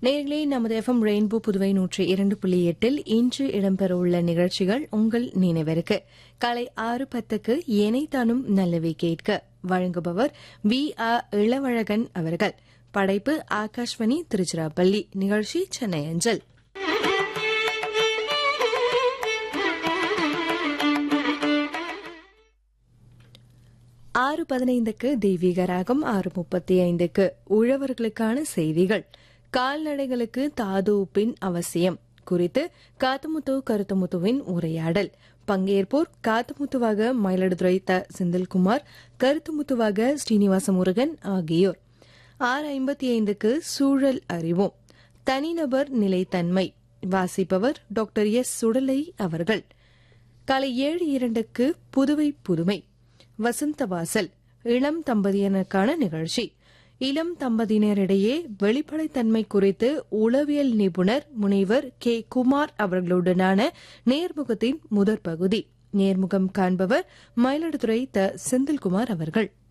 நேர்களே நமது FM rainbow Puduvai நூற்றி இரண்டு புள்ளி எட்டில் இன்று இடம்பெறவுள்ள நிகழ்ச்சிகள் உங்கள் நினைவிற்கு காலை ஆறு பத்துக்கு ஏனைத்தானும் நல்லவை கேட்க வழங்குபவர் வி ஆ இளவழகன் அவர்கள் படைப்பு ஆகாஷ்வாணி திருச்சிராப்பள்ளி நிகழ்ச்சி சென்னை அஞ்சல் ஆறு பதினைந்துக்கு தெய்வீக ராகம் ஆறு முப்பத்தி ஐந்துக்கு உழவர்களுக்கான செய்திகள் கால்நடைகளுக்கு தாது உப்பின் அவசியம் குறித்து காத்தமுத்து கருத்தமுத்துவின் உரையாடல் பங்கேற்போர் காத்தமுத்துவாக மயிலாடுதுறை த செந்தில்குமார் கருத்துமுத்துவாக ஸ்ரீனிவாச முருகன் ஆகியோர் ஆறு ஐம்பத்தி ஐந்துக்கு சூழல் அறிவோம் தனிநபர் நிலைத்தன்மை வாசிப்பவர் டாக்டர் எஸ் சுடலை அவர்கள் காலை ஏழு இரண்டுக்கு புதுவை புதுமை வசந்தவாசல் இளம் தம்பதியினருக்கான நிகழ்ச்சி இளம் தம்பதியினரிடையே வெளிப்படைத்தன்மை குறித்து உளவியல் நிபுணர் முனைவர் கே குமார் அவர்களுடனான நேர்முகத்தின் முதற் பகுதி நேர்முகம் காண்பவர் மயிலாடுதுறை த செந்தில்குமார் அவர்கள்